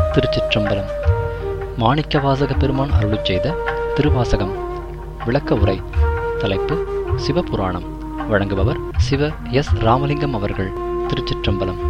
திருச்சிற்றம்பலம் மாணிக்கவாசக பெருமான் அருளிச் செய்த திருவாசகம் விளக்க உரை தலைப்பு சிவபுராணம் வழங்குபவர் சிவ எஸ் ராமலிங்கம் அவர்கள் திருச்சிற்றம்பலம்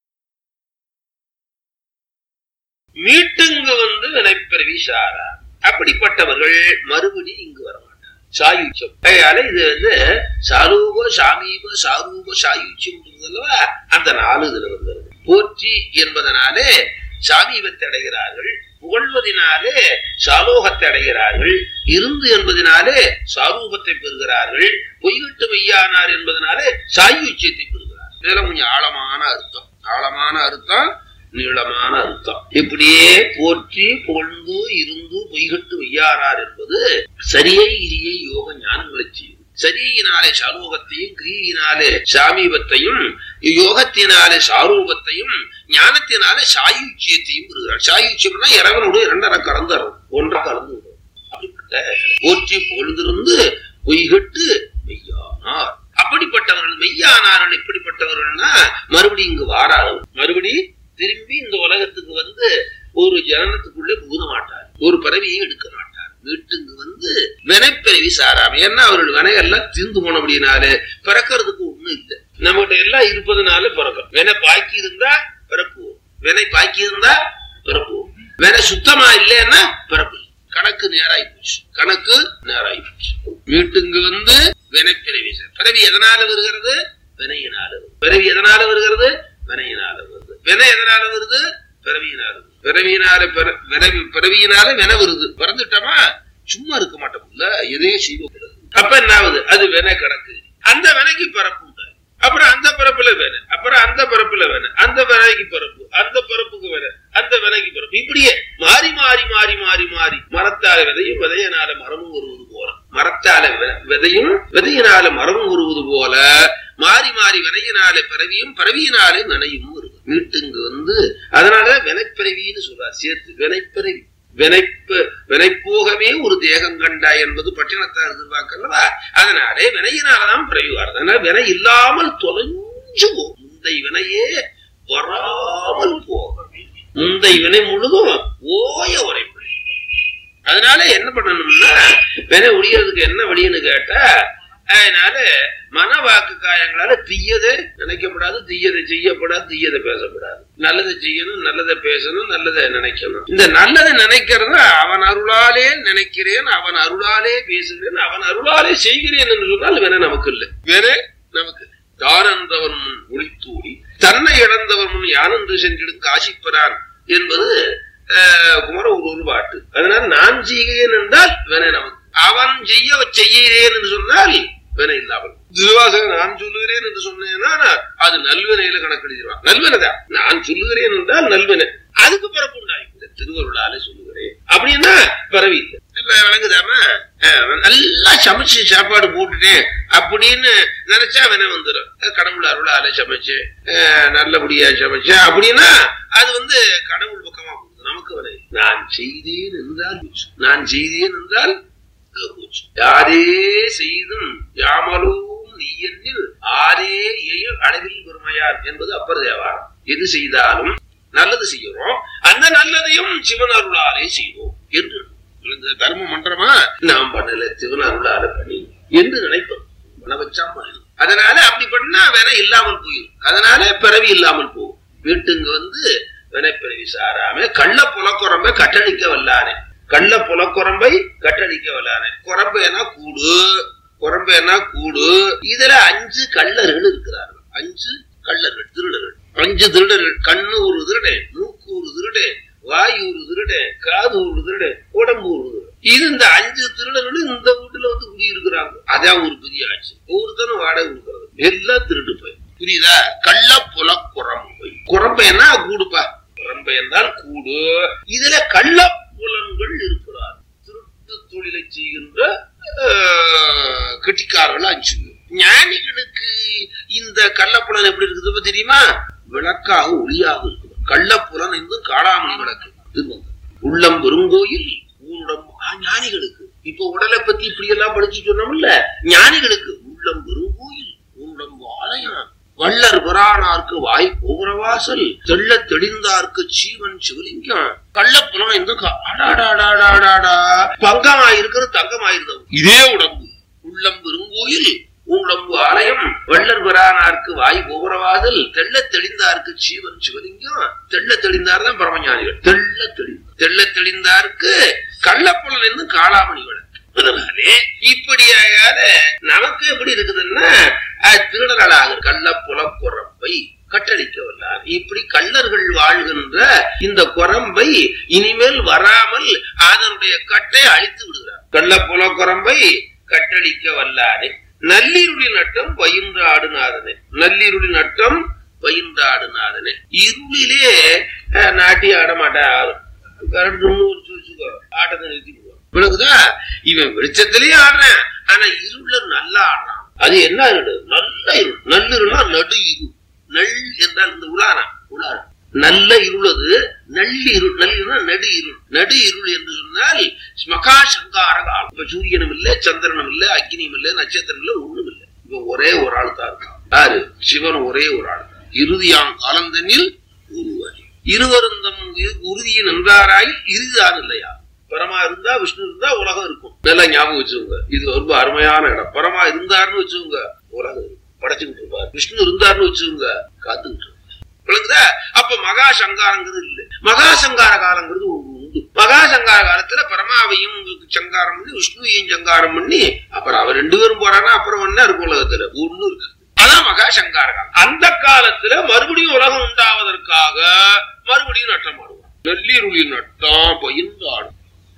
மீட்டுங்கு வந்து வினைப்பிறவி சாரா அப்படிப்பட்டவர்கள் மறுபடி இங்கு வர மாட்டார் சாயுச்சம் அதனால இது வந்து சாரூப சாமீப சாரூப சாயுச்சியம் அல்லவா அந்த நாலு இதுல வருகிறது போற்றி என்பதனாலே சாமீபத்தை அடைகிறார்கள் புகழ்வதினாலே சாலோகத்தை அடைகிறார்கள் இருந்து என்பதனாலே சாரூபத்தை பெறுகிறார்கள் பொய்கட்டு மெய்யானார் என்பதனாலே சாயுச்சியத்தை பெறுகிறார் இதுல கொஞ்சம் ஆழமான அர்த்தம் ஆழமான அர்த்தம் நீளமான அர்த்தம் இப்படியே போற்றி புகழ்ந்து இருந்து பொய்கட்டு வையாரார் என்பது சரியை கிரியை யோக ஞானங்களை செய்யும் சரியினாலே சாரூபத்தையும் கிரியினாலே சாமீபத்தையும் யோகத்தினாலே சாரூபத்தையும் ஞானத்தினாலே சாயுச்சியத்தையும் பெறுகிறார் சாயுச்சியம்னா இறைவனோடு இரண்டரை கலந்து ஒன்றை கலந்து விடும். அப்படிப்பட்ட போற்றி புகழ்ந்திருந்து பொய்கட்டு மெய்யானார் அப்படிப்பட்டவர்கள் மெய்யானார்கள் இப்படிப்பட்டவர்கள்னா மறுபடியும் இங்கு வாரார்கள் மறுபடி திரும்பி இந்த உலகத்துக்கு வந்து ஒரு ஜனனத்துக்குள்ளே புகுத மாட்டார் ஒரு பிறவியை எடுக்க மாட்டார் வீட்டுக்கு வந்து வினைப்பிறவி சாராம ஏன்னா அவர்கள் வினைகள்லாம் தீர்ந்து போனபடினாலே பிறக்கிறதுக்கு ஒண்ணும் இல்லை நம்மகிட்ட எல்லாம் இருப்பதனால பிறக்கும் வினை பாக்கி இருந்தா பிறப்புவோம் வினை பாக்கி இருந்தா பிறப்புவோம் வினை சுத்தமா இல்லைன்னா பிறப்பு இல்லை. கணக்கு நேராய் போச்சு கணக்கு நேராய் போச்சு வீட்டுக்கு வந்து வினைப்பிறவி சார் பிறவி எதனால வருகிறது வினையினால வருது. பிறவி எதனால வருகிறது வினையினால வருது வினை எதனால வருது பிறவியினால வருது. பிறவியினால பிற- வினவி பிறவியினால வினை வருது பிறந்துட்டோமா சும்மா இருக்க மாட்டோம்ல எதையும் செய்வக்கூடாது அப்ப என்ன ஆகுது அது வினை கணக்கு அந்த வினைக்கு பிறப்பு உண்டாது. அப்புறம் அந்த பிறப்புல வேணை அப்புறம் அந்த பிறப்புல வேணை அந்த வினைக்கு பிறப்பு அந்த பிறப்புக்கு வேணை அந்த வினைக்கு பிறப்பு இப்படியே மாறி மாறி மாறி மாறி மாறி மரத்தால விதையும் விதையினால மரமும் வருவது போல மரத்தால வி- விதையும் விதையினால மரமும் வருவது போல மாறி மாறி வினையினாலே பிறவியும் பிறவியினாலே வினையும் வருது வீட்டுங்க வந்து அதனால வினைப்பிறவின்னு சொல்றார் சேர்த்து வினைப்பிறவி வினைப்பு வினைப்போகமே ஒரு தேகம் கண்டா என்பது பட்டினத்தார் எதிர்பார்க்கல்லவா அதனாலே வினையினாலதான் பிறவி வருது அதனால வினை இல்லாமல் தொலைஞ்சு போகும் முந்தை வினையே வராமல் போகும் முந்தை வினை முழுதும் ஓய உரைப்பு அதனால என்ன பண்ணணும்னா வினை ஒழியறதுக்கு என்ன வழின்னு கேட்டா அதனால மன வாக்கு காயங்களால தீயதை நினைக்கப்படாது தீயதை செய்யப்படாது தீயதை பேசப்படாது நல்லதை செய்யணும் நல்லதை பேசணும் நல்லதை நினைக்கணும் இந்த நல்லதை நினைக்கிறது அவன் அருளாலே நினைக்கிறேன் அவன் அருளாலே பேசுகிறேன் அவன் அருளாலே செய்கிறேன் என்று சொன்னால் வேற நமக்கு இல்லை வேற நமக்கு இல்லை. தானன்றவன் முன் ஒளித்தூடி தன்னை இழந்தவன் முன் யானென்று சென்றிடும் காசிப்பறான் என்பது அஹ், குமர ஒரு ஒரு பாட்டு அதனால நான் செய்கிறேன் என்றால் வேற நமக்கு அவன் செய்ய செய்கிறேன் என்று சொன்னால் வினை இல்லாமல் திருவாசகன் நான் சொல்லுகிறேன் என்று சொன்னேன்னா அது நல்வினையில கணக்கெழுதிடுவான் நல்வினைதான் நான் சொல்லுகிறேன் என்றால் நல்வினை அதுக்கு பிறப்பு உண்டாய் இந்த திருவருளாலே சொல்லுகிறேன் அப்படின்னா பிறவி இல்லை இல்ல விளங்குதாமா அஹ், நல்லா சமைச்சு சாப்பாடு போட்டுட்டேன் அப்படின்னு நினைச்சா வினை வந்துடும் கடவுள் அருளாலே சமைச்சு அஹ், நல்லபடியா சமைச்சேன் அப்படின்னா அது வந்து கடவுள் பக்கமா போகுது நமக்கு வினை நான் செய்தேன் என்றால் போச்சு. நான் செய்தேன் என்றால் போச்சு. யாரே செய்தும் யாமலும் நீயென்னில் ஆரே எயில் அளவில் பெருமையார் என்பது அப்பர் தேவாரம் எது செய்தாலும் நல்லது செய்கிறோம் அந்த நல்லதையும் சிவன் அருளாலே செய்வோம் என்று இந்த தர்ம மன்றமா நாம் பண்ணல சிவன் அருளாலே பண்ணி என்று நினைப்போம் பண்ண வச்சா பண்ணணும். அதனால அப்படி பண்ணா வினை இல்லாமல் போயிடும் அதனால பிறவி இல்லாமல் போகும் வீட்டுங்க வந்து வினை பிறவி சாராம கள்ள புலக்குறம்ப கட்டளிக்க வல்லானே கள்ள புலக்குறம்பை கட்டளிக்க வல்லானே குரம்பைனா கூடு குரம்பைனா கூடு இதுல அஞ்சு கள்ளர்கள் இருக்கிறார்கள் அஞ்சு கள்ளர்கள் திருடர்கள் அஞ்சு திருடர்கள் கண்ணு ஒரு திருடன் மூக்கு ஒரு திருடன் வாய் ஒரு திருடன் காது ஒரு திருடன் உடம்பு ஒரு திருடன் இது இந்த அஞ்சு திருடர்களும் இந்த வீட்டுல வந்து குடியிருக்கிறாங்க அதான் ஒரு பெரிய ஆட்சி ஒவ்வொருத்தனும் வாடகை கொடுக்கறது எல்லாம் திருட்டு போய் புரியுதா கள்ள புல குரம்பை குரம்பைன்னா கூடுப்பா குரம்பை என்றால் கூடு இதுல கள்ள புலன்கள் இருக்கிறார் திருட்டு தொழிலை செய்கின்ற ஆஹ், கெட்டிக்காரர்கள் அஞ்சு பேர். ஞானிகளுக்கு இந்த கள்ளப்புலன் எப்படி இருக்குது இப்ப தெரியுமா விளக்காக ஒளியாக இருக்குது கள்ளப்புலன் என்று காளாமணி விளக்கு திருவந்தம் உள்ளம் பெருங்கோயில் ஊனுடம் ஆ, ஞானிகளுக்கு இப்ப உடலை பத்தி இப்படி எல்லாம் படிச்சு சொன்னோம்ல ஞானிகளுக்கு உள்ளம் பெருங்கோயில் ஊனுடம் ஆலயம் வள்ளர் பிரானார்க்கு வாய் போகிற கோபுரவாசல் தெள்ள தெளிந்தார்க்கு சீவன் சிவலிங்கம் கள்ளப்புலம் இந்த கா- அடாடாடாடாடாடா பங்கமாயிருக்கிற தங்கமாயிருந்தது இதே உடம்பு உள்ளம் பெருங்கோயில் உடம்பு ஆலயம் வள்ளர் பிரானார்க்கு வாய் கோபுரவாதல் தெள்ள தெளிந்தார்க்கு சீவன் சிவலிங்கம் தெள்ள தெளிந்தார் தான் பரமஞானிகள் தெள்ள தெளி தெள்ள தெளிந்தார்க்கு கள்ளப்புலன் என்று காளாமணி விளக்கு அதனாலே இப்படியாக நமக்கு எப்படி இருக்குதுன்னா அஹ், திருடர்களாக கள்ளப்புல குறப்பை கட்டளிக்க வல்லார் இப்படி கள்ளர்கள் வாழ்கின்ற இந்த குரம்பை இனிமேல் வராமல் அதனுடைய கட்டை அழித்து விடுகிறார் கள்ளப்புல குரம்பை கட்டளிக்க வல்லாரே நள்ளிருளி நட்டம் பயின்ற ஆடுநாதனே நள்ளிருளி நட்டம் பயின்ற ஆடுநாதனே இருளிலே அஹ், நாட்டி ஆட மாட்டான் கரண்ட் ஒரு வச்சுக்கோ ஆட்டத்தை நிறுத்திடுவான் விளக்குதா இவன் வெளிச்சத்திலேயே ஆடுறான் ஆனா இருள நல்லா ஆடுறான் அது என்ன இருள் நல்ல இருள் நல்லிருள்னா நடு இருள் நல் என்றால் இந்த உலானா உலானா நல்ல இருள் அது நள்ளிருள் நல்லிருள்னா நடு இருள் நடு இருள் என்று சொன்னால் மகா சங்கார காலம் இப்ப சூரியனும் இல்ல சந்திரனும் இல்ல அக்னியும் இல்ல நட்சத்திரம் இல்ல ஒண்ணும் இல்ல இவன் ஒரே ஒரு ஆள் தான் இருக்கான் யாரு சிவன் ஒரே ஒரு ஆள் தான் இறுதியாம் காலந்தனில் உருவாரி இருவருந்தம் உறுதியை நன்றாராய் இறுதிதான் இல்லையா பரமா இருந்தா விஷ்ணு இருந்தா உலகம் இருக்கும் நல்லா ஞாபகம் வச்சுக்கோங்க இது ரொம்ப அருமையான இடம் பரமா இருந்தாருன்னு வச்சுக்கோங்க உலகம் இருக்கும் படைச்சுக்கிட்டு இருப்பார் விஷ்ணு இருந்தாருன்னு வச்சுக்கோங்க காத்துக்கிட்டு இருப்பார் விளங்குதா அப்ப மகா சங்காரங்கிறது இல்ல மகா சங்கார காலங்கிறது ஒண்ணு உண்டு மகா சங்கார காலத்துல பரமாவையும் சங்காரம் பண்ணி விஷ்ணுவையும் சங்காரம் பண்ணி அப்புறம் அவர் ரெண்டு பேரும் போறாங்கன்னா அப்புறம் என்ன இருக்கும் உலகத்துல ஒண்ணு இருக்கு அதான் மகா சங்கார காலம் அந்த காலத்துல மறுபடியும் உலகம் உண்டாவதற்காக மறுபடியும் நட்டம் ஆடுவான் நெல்லிருளி நட்டம் பயின்று ஆடும்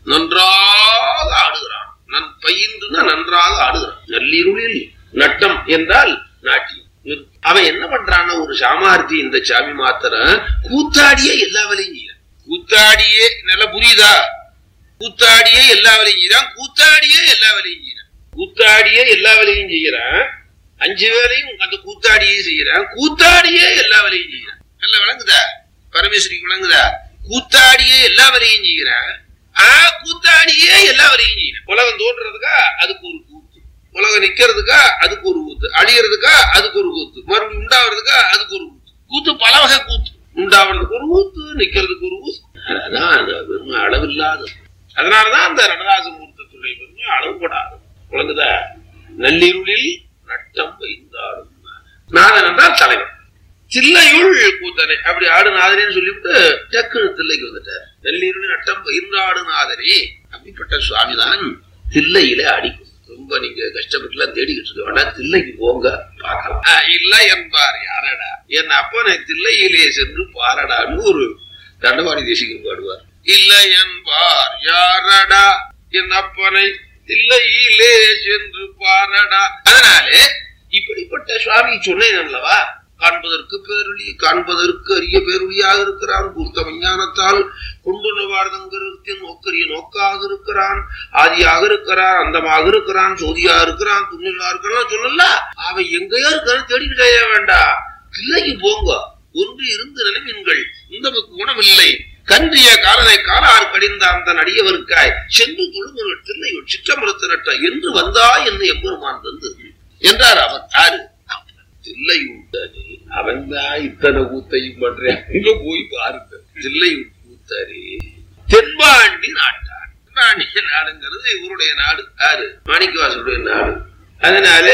நன்றாக ஆடுகிறான் நன் பயின்றுனா நன்றாக ஆடுகிறான் நள்ளிருளில் நட்டம் என்றால் நாட்டியம் அவன் என்ன பண்றான்னா ஒரு சாமார்த்தி இந்த சாமி மாத்திரம் கூத்தாடியே எல்லா வேலையும் செய்யறான் கூத்தாடியே நல்லா புரியுதா கூத்தாடியே எல்லா வேலையும் செய்யறான் கூத்தாடியே எல்லா வேலையும் செய்யறான் கூத்தாடியே எல்லா வேலையும் செய்யறான் அஞ்சு வேலையும் அந்த கூத்தாடியே செய்யறான் கூத்தாடியே எல்லா வேலையும் செய்யறான் நல்லா விளங்குதா பரமேஸ்வரிக்கு விளங்குதா கூத்தாடியே எல்லா வேலையும் செய்யறான் ஆ கூத்தாடியே எல்லா வேலையும் செய்யறான் உலகம் தோன்றதுக்கா அதுக்கு ஒரு கூத்து உலகம் நிக்கிறதுக்கா அதுக்கு ஒரு கூத்து அழியறதுக்கா அதுக்கு ஒரு கூத்து மறுபடியும் உண்டாவதுக்கா அதுக்கு ஒரு கூத்து கூத்து பல வகை கூத்து உண்டாவதுக்கு ஒரு கூத்து நிக்கிறதுக்கு ஒரு கூத்து அதான் அது வெறும் அளவில்லாத அதனாலதான் அந்த நடராஜமூர்த்தத்துடைய பெருமை அளவுபடாது விளங்குதா நள்ளிருளில் நட்டம் வைந்தாடும் நாதன் என்றால் தலைவன் தில்லையுள் கூத்தனை அப்படி ஆடு நாதனேன்னு சொல்லிவிட்டு டக்குனு தில்லைக்கு வந்துட்டார் நெல்லீருள் நட்டம் பயிர்ந்தாடு நாதனே அப்படிப்பட்ட சுவாமிதான் தில்லையில அடிக்கும் ரொம்ப நீங்க கஷ்டப்பட்டுலாம் தேடிக்கிட்டு இருக்க வேண்டாம் தில்லைக்கு போங்க பார்க்கலாம் ஆ, இல்ல என்பார் யாரடா என் அப்பனை தில்லையிலே சென்று பாரடான்னு ஒரு தண்டவாணி தேசிகர் பாடுவார் இல்ல என்பார் யாரடா என் அப்பனை தில்லையிலே சென்று பாரடா அதனாலே இப்படிப்பட்ட சுவாமி சொன்னேன் அல்லவா காண்பதற்கு பேரொளி காண்பதற்கு அரிய பேரொளியாக இருக்கிறான் பூர்த்த விஞ்ஞானத்தால் கொண்டுள்ள வாழ்தங்கிறத்தின் நோக்கரிய நோக்காக இருக்கிறான் ஆதியாக இருக்கிறான் அந்தமாக இருக்கிறான் சோதியா இருக்கிறான் துணிலா இருக்கிறான் சொல்லல அவன் எங்கேயோ இருக்கான்னு தேடிக்கிட்டே வேண்டாம் கிள்ளைக்கு போங்க ஒன்று இருந்து நினைவீன்கள் இந்த குணமில்லை கன்றிய காலனை காலார் கடிந்த அந்த நடிகவருக்காய் சென்று தொழுங்கள் தில்லை சிற்றமரத்து நட்ட என்று வந்தா என்று எம்பெருமான் தந்து என்றார் அவர் யாரு தில்லை உண்டனே அவன் தான் இத்தனை கூத்தையும் பண்றேன் அங்க போய் பாருங்க தில்லை கூத்தாரே தென்பாண்டி நாட்டார் தென்பாண்டி நாடுங்கிறது இவருடைய நாடு யாரு மாணிக்கவாசனுடைய நாடு அதனாலே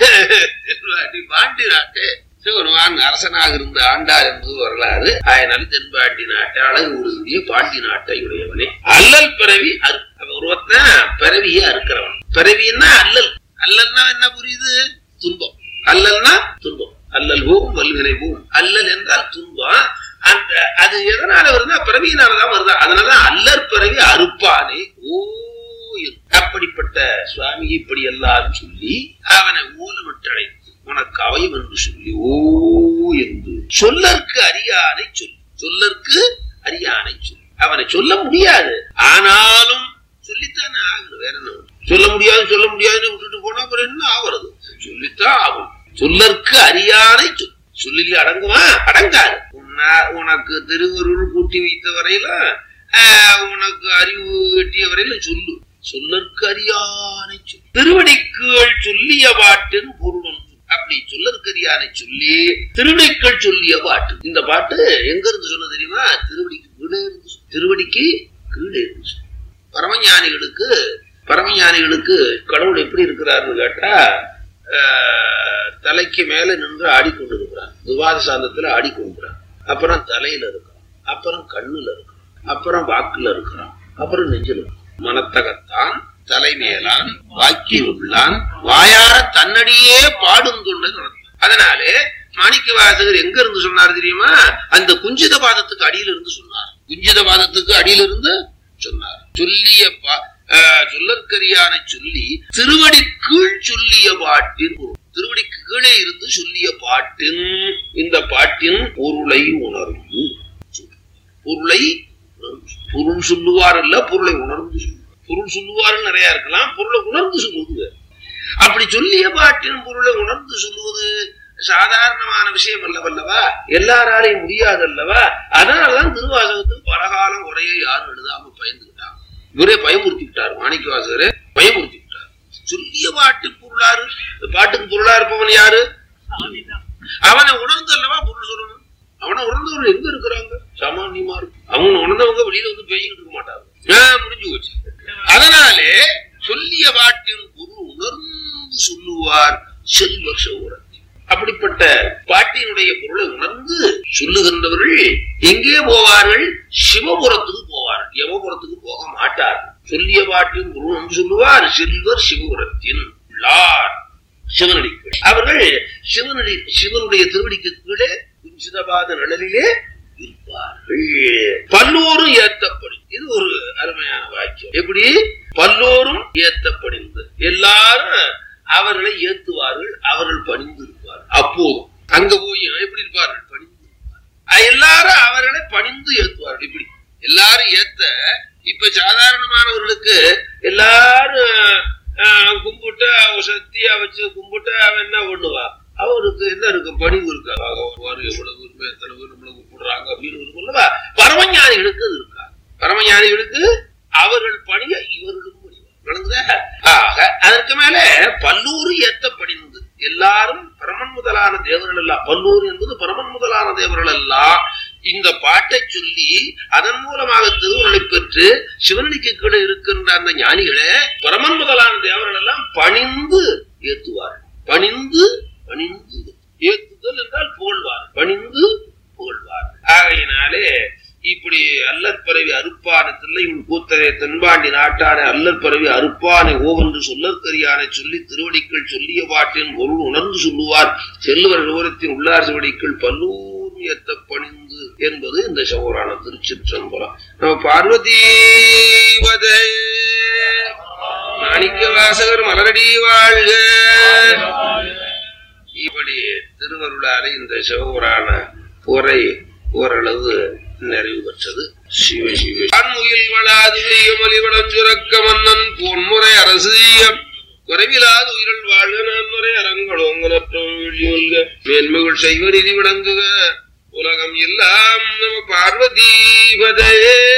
தென்பாண்டி பாண்டி நாட்டே சிவருமான் அரசனாக இருந்த ஆண்டார் என்பது வரலாறு அதனால தென்பாண்டி நாட்டை அழகு உறுதிய பாண்டி நாட்டை உடையவனே அல்லல் பிறவி அறு அவன் ஒருவத்தான் பிறவியே அறுக்கிறவன் பிறவின்னா அல்லல் அல்லல்னா என்ன புரியுது துன்பம் அல்லல்னா துன்பம் அல்லல் போகும் வல்வினை போகும் அல்லல் என்றால் துன்பம் அந்த அது எதனால வருதுன்னா பிறவியினாலதான் வருதா அதனாலதான் அல்லற் பிறவி அறுப்பானே ஓ என்று. அப்படிப்பட்ட சுவாமி இப்படி எல்லாரும் சொல்லி அவனை ஊலமிட்டு அழைத்து உனக்கு அவயம் என்று சொல்லி ஓ என்று சொல்லற்கு அறியானை சொல் சொல்லற்கு அறியானை சொல் அவனை சொல்ல முடியாது ஆனாலும் சொல்லித்தானே ஆகணும் வேற என்ன ஒண்ணு? சொல்ல முடியாது சொல்ல முடியாதுன்னு விட்டுட்டு போனா அப்புறம் என்ன ஆகுறது சொல்லித்தான் ஆகும் சொல்லற்கு அறியானை சொல் சொல்லில் அடங்குமா அடங்காது உன்னா- உனக்கு திருவருள் கூட்டி வைத்த வரையில ஆஹ், உனக்கு அறிவு எட்டிய வரையில சொல்லு சொல்லற்கு அறியானை சொல் திருவடிக்கீழ் சொல்லிய பாட்டின் பொருள் ஒன்று. அப்படி சொல்லற்கரியானை சொல்லி திருவிடைக்கள் சொல்லிய பாட்டு இந்த பாட்டு எங்க இருந்து சொன்ன தெரியுமா திருவடிக்கு கீழே இருந்து சொன்ன. திருவடிக்கு கீழே இருந்து சொன்ன. பரமஞானிகளுக்கு பரமஞானிகளுக்கு கடவுள் எப்படி இருக்கிறாருன்னு கேட்டா ஆஹ், தலைக்கு மேல நின்று ஆடிக்கொண்டிருக்கிறார் துவாத சாந்தத்துல ஆடிக்கொண்டிருக்கிறார் அப்புறம் தலையில இருக்கிறான் அப்புறம் கண்ணுல இருக்கிறான் அப்புறம் வாக்குல இருக்கிறான் அப்புறம் நெஞ்சில் இருக்கிறான். மனத்தகத்தான் தலைமேலான் வாக்கில் உள்ளான் வாயார தன்னடியே பாடும் தொண்டை நடத்தான் அதனாலே மாணிக்க வாசகர் எங்க இருந்து சொன்னார் தெரியுமா அந்த குஞ்சித பாதத்துக்கு அடியில இருந்து சொன்னார் குஞ்சித பாதத்துக்கு அடியில இருந்து சொன்னார் சொல்லிய பா- ஆஹ், சொல்லற்கரியான சொல்லி திருவடி கீழ் சொல்லிய பாட்டின் பொருள். திருவடிக்கு கீழே இருந்து சொல்லிய பாட்டின் இந்த பாட்டின் பொருளை உணர்ந்து சொல். பொருளை உணர்ந்து. பொருள் சொல்லுவார் அல்ல பொருளை உணர்ந்து சொல்லுவார் பொருள் சொல்லுவார்கள் நிறைய இருக்கலாம் பொருளை உணர்ந்து சொல்லுவது வேறு. அப்படி சொல்லிய பாட்டின் பொருளை உணர்ந்து சொல்லுவது சாதாரணமான விஷயம் அல்லவல்லவா எல்லாராலையும் முடியாது அல்லவா அதனாலதான் திருவாசகத்துக்கு பலகாலம் உரையை யாரும் எழுதாம பயந்துக்கிட்டாங்க இவரே பயமுறுத்தி விட்டார் மாணிக்க வாசகரே பயமுறுத்தி விட்டார் சொல்லிய பாட்டின் பொருளாரு இந்த பாட்டுக்கு பொருளா இருப்பவன் யாரு அவனை உணர்ந்து அல்லவா பொருள் சொல்லணும் அவனை உணர்ந்தவர்கள் எங்க இருக்கிறாங்க சாமானியமா இருக்கு அவங்க உணர்ந்தவங்க வெளியில வந்து பேசிக்கிட்டு இருக்க மாட்டாங்க ஆஹ், முடிஞ்சு போச்சு அதனாலே சொல்லிய பாட்டின் பொருள் உணர்ந்து சொல்லுவார் செல்வர் சௌரத்தி அப்படிப்பட்ட பாட்டினுடைய பொருளை உணர்ந்து சொல்லுகின்றவர்கள் எங்கே போவார்கள் சிவபுரத்துக்கு போவார்கள் யமபுரத்துக்கு போக மாட்டார்கள் சொல்லிய பாட்டின் பொருள் உணர்ந்து சொல்லுவார் செல்வர் சிவபுரத்தின் உள்ளார் சிவனடிக்கு அவர்கள் சிவனடி சிவனுடைய திருவடிக்கு கீழே குஞ்சிதபாத நிழலிலே இருப்பார்கள் பல்லோரும் ஏத்தப்படும் இது ஒரு அருமையான வாக்கியம் எப்படி பல்லோரும் ஏத்தப்படிந்து எல்லாரும் அவர்களை ஏத்துவார்கள் அவர்கள் பணிந்து இருப்பார்கள் அப்போதும் அங்க போய் எப்படி இருப்பார்கள் பணிந்து இருப்பார்கள். அஹ் எல்லாரும் அவர்களை பணிந்து ஏத்துவார்கள் இப்படி எல்லாரும் ஏத்த இப்ப சாதாரணமானவர்களுக்கு எல்லாரும் ஆஹ், கும்பிட்டு அவ சக்தியா வச்சு கும்பிட்டு அவன் என்ன பண்ணுவா அவருக்கு என்ன இருக்கும் பணிவு இருக்கா வருவாரு எவ்வளவு உரிமை எத்தனை பேர் நம்மளை கூப்பிடுறாங்க அப்படின்னு இருக்கும் அல்லவா பரமஞானிகளுக்கு அது இருக்கா பரமஞானிகளுக்கு அவர்கள் பணிய இவர்களும் பணிவார் விளங்குதா ஆக அதற்கு மேல பல்லூர் ஏத்த பணிந்து எல்லாரும் பரமன் முதலான தேவர்கள் எல்லாம் பல்லூர் என்பது பரமன் முதலான தேவர்கள் எல்லாம் இந்த பாட்டை சொல்லி அதன் மூலமாக திருவுருளை பெற்று சிவனடிக்கு கீழே இருக்கின்ற அந்த ஞானிகளே பரமன் முதலான தேவர்கள் எல்லாம் பணிந்து ஏத்துவார்கள் பணிந்து பணிந்து ஏத்துதல் என்றால் புகழ்வார் பணிந்து புகழ்வார் ஆகையினாலே இப்படி அல்லற்பறவி அறுப்பானத்தில் இவன் கூத்தரை தென்பாண்டி நாட்டான அல்லற்பறவி அறுப்பானை ஓவென்று சொல்லற்கரியானை சொல்லி திருவடிக்கள் சொல்லிய பாட்டின் பொருள் உணர்ந்து சொல்லுவார் செல்லுவர் விவரத்தின் உள்ளார் சிவடிக்கள் பல்லூர் ஏத்த பணிந்து என்பது இந்த சௌரான திருச்சிற்றம்பலம் நம்ம பார்வதி வதே மாணிக்க வாசகர் மலரடி வாழ்க இப்படி திருவருளாலே இந்த சிவபுராண உரை ஓரளவு நிறைவு பெற்றது சிவ சிவ ஆண்முகில் வளாது வெய்யமலி வளஞ்சுரக்க மன்னன் பொன்முறை அரசு செய்யம் குறைவிலாது உயிரல் வாழ்க நான்முறை அரங்கடோங்கலற்றம் விழியொல்க மேன்மைகள் செய்வ நிதி விளங்குக உலகம் எல்லாம் நம பார்வதி பதையே